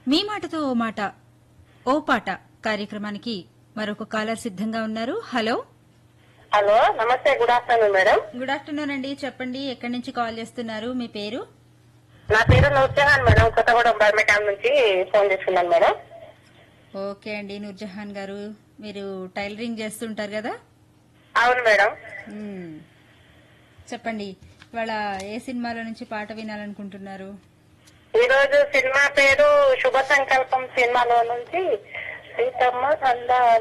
మీ మాటతో ఓ మాట ఓ పాట కార్యక్రమానికి మరొక కాలర్ సిద్ధంగా ఉన్నారు హలో హలో నమస్తే good afternoon madam good afternoon అండి చెప్పండి ఎక్కడి నుంచి కాల్ చేస్తున్నారు మీ పేరు నా పేరు నూర్జహాన్ మేడం కొత్తగూడెం బర్మిటాం నుంచి ఫోన్ చేసుకున్నాను మేడం ఓకే అండి నూర్జహాన్ గారు మీరు టైలరింగ్ చేస్తుంటారు కదా అవును మేడం మ్మ్. చెప్పండి ఇవాళ ఏ సినిమాలో నుంచి పాట వినాలనుకుంటున్నారు ఈ రోజు సినిమా పేరు శుభ సంకల్పం సినిమాలో నుంచి సీతమ్మ అందా